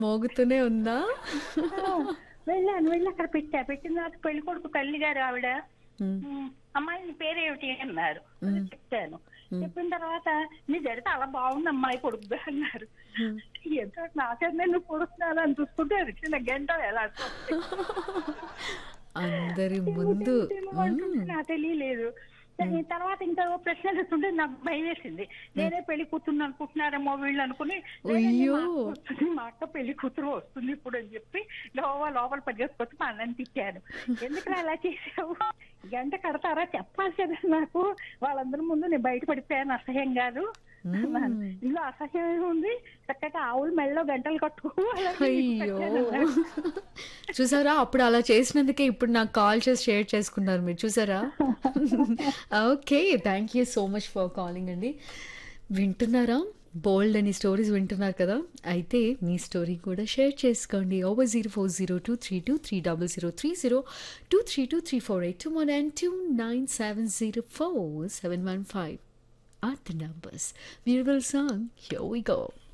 మోగుతూనే ఉందా? ఆ! వెళ్ళాను. వెళ్ళి అక్కడ పెట్టా. పెట్టిన తర్వాత పెళ్లి కొడుకు తల్లి గారు ఆవిడ హ్మ్. హ్మ్. "అమ్మాయి నీ పేరేమిటి?" అన్నారు. హ్మ్. చెప్పాను. హ్మ్. చెప్పిన తర్వాత "నీ జడ చాలా బాగుంది అమ్మాయి కొడుకుది" అన్నారు. హ్మ్. ఏంటో నాకన్నా నువ్వు పొడుస్తున్నాను అని చూసుకుంటే చిన్న గంట ఎలా అందరి ముందు హ్మ్. నాకు తెలియలేదు తర్వాత ఇంకా ఓ ప్రశ్నలు వస్తుంటే నాకు భయం వేసింది నేనే పెళ్లి కూతురు అనుకుంటున్నారేమో వీళ్ళు అనుకుని "లేదండి, అయ్యో! మా అక్క వస్తుంది, మా అక్క పెళ్లి కూతురు వస్తుంది ఇప్పుడు అని చెప్పి లోపల లోపల పరిగెత్తుకొచ్చి మా అన్నని తిట్టాను ఎందుకు అలా చేసావు గంట కడతారా చెప్పాలి కదా నాకు వాళ్ళందరి ముందు నేను బయట పడిపోయాను అసహ్యం కాదు అన్నాను. మ్మ్. ఇందులో అసహ్యం ఏముంది చక్కగా ఆవులు మెళ్ళలో గంటలు కట్టుకో అలాగే అయ్యో! పెట్టాను. చూసారా? అప్పుడు అలా చేసినందుకే ఇప్పుడు నాకు కాల్ చేసి షేర్ చేసుకున్నారు మీరు చూసారా? Okay. Thank you so much for calling అండి. వింటున్నారా? బోల్డ్ అని స్టోరీస్ వింటున్నారు కదా! అయితే మీ స్టోరీ కూడా షేర్ చేసుకోండి. Over 0402323030 2323482 and 29704 715 are the numbers. Beautiful song. Here we go.